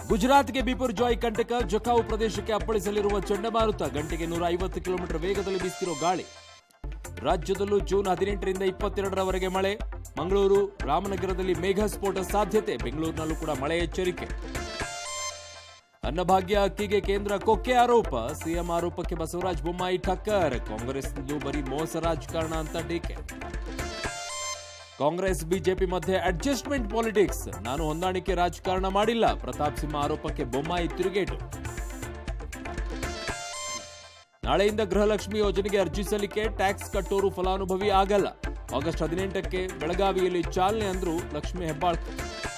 ಗುಜರಾತ್ಗೆ ಬಿಪುರ್ ಜಾಯ್ ಕಂಟಕ ಜಖಾವು ಪ್ರದೇಶಕ್ಕೆ ಅಪ್ಪಳಿಸಲಿರುವ ಚಂಡಮಾರುತ ಗಂಟೆಗೆ ನೂರ ಐವತ್ತು ಕಿಲೋಮೀಟರ್ ವೇಗದಲ್ಲಿ ಬೀಸ್ತಿರೋ ಗಾಳಿ ರಾಜ್ಯದಲ್ಲೂ ಜೂನ್ ಹದಿನೆಂಟರಿಂದ ಇಪ್ಪತ್ತೆರಡರವರೆಗೆ ಮಳೆ ಮಂಗಳೂರು ರಾಮನಗರದಲ್ಲಿ ಮೇಘ ಸ್ಫೋಟ ಸಾಧ್ಯತೆ ಬೆಂಗಳೂರಿನಲ್ಲೂ ಕೂಡ ಮಳೆ ಎಚ್ಚರಿಕೆ ಅನ್ನಭಾಗ್ಯ ಅಕ್ಕಿಗೆ ಕೇಂದ್ರ ಕೊಕ್ಕೆ ಆರೋಪ ಸಿಎಂ ಆರೋಪಕ್ಕೆ ಬಸವರಾಜ ಬೊಮ್ಮಾಯಿ ಠಕ್ಕರ್ ಕಾಂಗ್ರೆಸ್ನಲ್ಲೂ ಬರೀ ಮೋಸ ರಾಜಕಾರಣ ಅಂತ ಟೀಕೆ ಕಾಂಗ್ರೆಸ್ ಬಿಜೆಪಿ ಮಧ್ಯೆ ಅಡ್ಜಸ್ಟ್ಮೆಂಟ್ ಪಾಲಿಟಿಕ್ಸ್ ನಾನು ಹೊಂದಾಣಿಕೆ ರಾಜಕಾರಣ ಮಾಡಿಲ್ಲ ಪ್ರತಾಪ್ ಸಿಂಹ ಆರೋಪಕ್ಕೆ ಬೊಮ್ಮಾಯಿ ತಿರುಗೇಟು ನಾಳೆಯಿಂದ ಗೃಹಲಕ್ಷ್ಮಿ ಯೋಜನೆಗೆ ಅರ್ಜಿ ಸಲ್ಲಿಕೆ ಟ್ಯಾಕ್ಸ್ ಕಟ್ಟೋರು ಫಲಾನುಭವಿ ಆಗಲ್ಲ ಆಗಸ್ಟ್ ಹದಿನೆಂಟಕ್ಕೆ ಬೆಳಗಾವಿಯಲ್ಲಿ ಚಾಲನೆ ಅಂದ್ರು ಲಕ್ಷ್ಮಿ ಹೆಬ್ಬಾಳ್ಕರ್